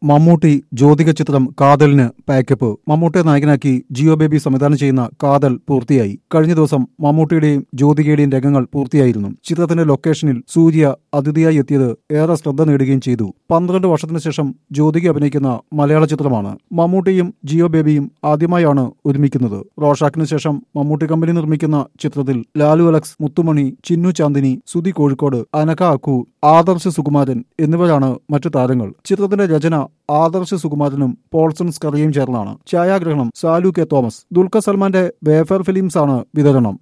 മമ്മൂട്ടി ജ്യോതിക ചിത്രം കാതലിന് പാക്കപ്പ് മമ്മൂട്ടിയെ നായകനാക്കി ജിയോ ബേബി സംവിധാനം ചെയ്യുന്ന കാതൽ പൂർത്തിയായി കഴിഞ്ഞ ദിവസം മമ്മൂട്ടിയുടെയും ജ്യോതികയുടെയും രംഗങ്ങൾ പൂർത്തിയായിരുന്നു ചിത്രത്തിന്റെ ലൊക്കേഷനിൽ സൂര്യ അതിഥിയായി എത്തിയത് ഏറെ ശ്രദ്ധ നേടുകയും ചെയ്തു പന്ത്രണ്ട് വർഷത്തിനു ശേഷം ജ്യോതിക അഭിനയിക്കുന്ന മലയാള ചിത്രമാണ് മമ്മൂട്ടിയും ജിയോ ബേബിയും ആദ്യമായാണ് ഒരുമിക്കുന്നത് റോഷാക്കിന് ശേഷം മമ്മൂട്ടി കമ്പനി നിർമ്മിക്കുന്ന ചിത്രത്തിൽ ലാലു അലക്സ് മുത്തുമണി ചിന്നു ചാന്ദിനി സുധി കോഴിക്കോട് അനക അക്കു ആദർശ് സുകുമാരൻ എന്നിവരാണ് മറ്റു താരങ്ങൾ ചിത്രത്തിന്റെ രചന ആദർശ് സുകുമാരനും പോൾസൺ സ്കറിയും ചേർന്നാണ് ഛായാഗ്രഹണം സാലു കെ തോമസ് ദുൽഖർ സൽമാന്റെ വേഫർ ഫിലിംസ് ആണ് വിതരണം